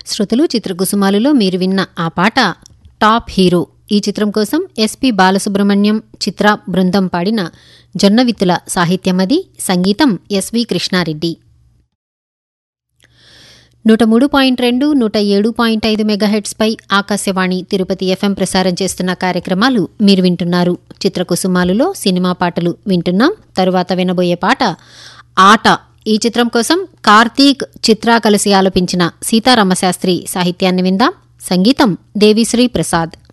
శ్రోతలు చిత్రకుసుమాలులో మీరు విన్న ఆ పాట టాప్ హీరో ఈ చిత్రం కోసం ఎస్పి బాలసుబ్రహ్మణ్యం చిత్ర బృందం పాడిన జొన్నవిత్తుల సాహిత్యమది సంగీతం ఎస్వి కృష్ణారెడ్డి నూట మూడు పాయింట్ రెండు నూట ఏడు పాయింట్ ఐదు మెగాహెట్స్పై ఆకాశవాణి తిరుపతి ఎఫ్ఎం ప్రసారం చేస్తున్న కార్యక్రమాలు మీరు వింటున్నారు చిత్రకుసుమాలులో సినిమా పాటలు వింటున్నాం తరువాత వినబోయే పాట ఆట ఈ చిత్రం కోసం కార్తీక్ చిత్ర కలిసి ఆలపించిన సీతారామశాస్త్రి సాహిత్యాన్ని విందాం సంగీతం దేవిశ్రీ ప్రసాద్